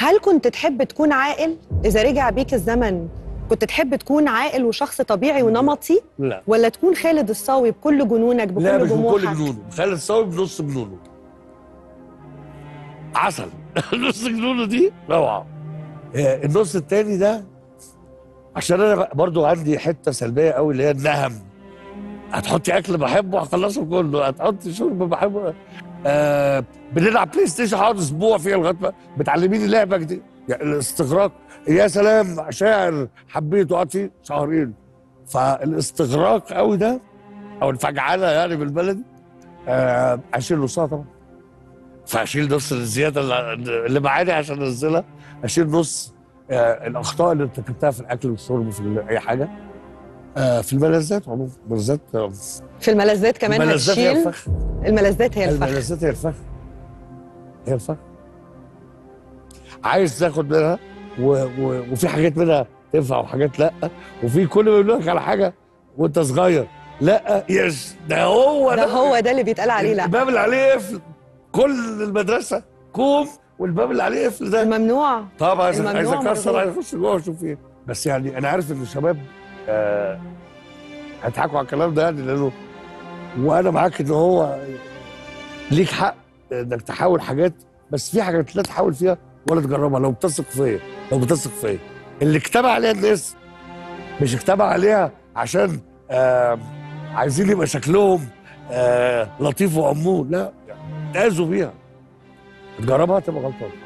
هل كنت تحب تكون عاقل اذا رجع بيك الزمن كنت تحب تكون عاقل وشخص طبيعي ونمطي لا ولا تكون خالد الصاوي بكل جنونك لا بكل مش بكل طموحك جنونه خالد صاوي بنص جنونه عسل نص جنونه دي روعه آه، النص التاني ده عشان انا برضو عندي حته سلبيه قوي اللي هي النهم هتحطي اكل بحبه هخلصه كله هتحطي شرب بحبه آه بنلعب بلاي ستيشن هقعد اسبوع فيها لغايه ما بتعلميني لعبه جديده يعني الاستغراق يا سلام شاعر حبيته قعدت فيه شهرين فالاستغراق قوي ده او الفجعله يعني بالبلدي آه اشيل نصها طبعا فاشيل نص الزياده اللي- اللي معاني عشان انزلها اشيل نص آه الاخطاء اللي ارتكبتها في الاكل والشرب في ال- اي حاجه آه في الملذات عموما الملذات آه، في الملذات كمان الملذات هي هتشيل الفخ الملذات هي الفخ الملذات هي الفخ هي الفخ عايز تاخد منها و... و... وفي حاجات منها تنفع وحاجات لا وفي كل ما يقول لك على حاجه وانت صغير لا يس ده هو ده هو ده اللي بيتقال عليه لا الباب اللي عليه قفل كل المدرسه كوم والباب اللي عليه قفل ده الممنوع طبعا عايز الممنوع عايز اكسر مرغوب. عايز اخش جوه واشوف ايه بس يعني انا عارف ان الشباب آه هيضحكوا على الكلام ده يعني لانه وانا معاك ان هو ليك حق انك تحاول حاجات بس في حاجات لا تحاول فيها ولا تجربها لو بتثق فيا لو بتثق فيا اللي اجتمع عليها الناس مش اجتمع عليها عشان آه عايزين يبقى شكلهم آه لطيف وامور لا تاذوا بيها تجربها تبقى غلطان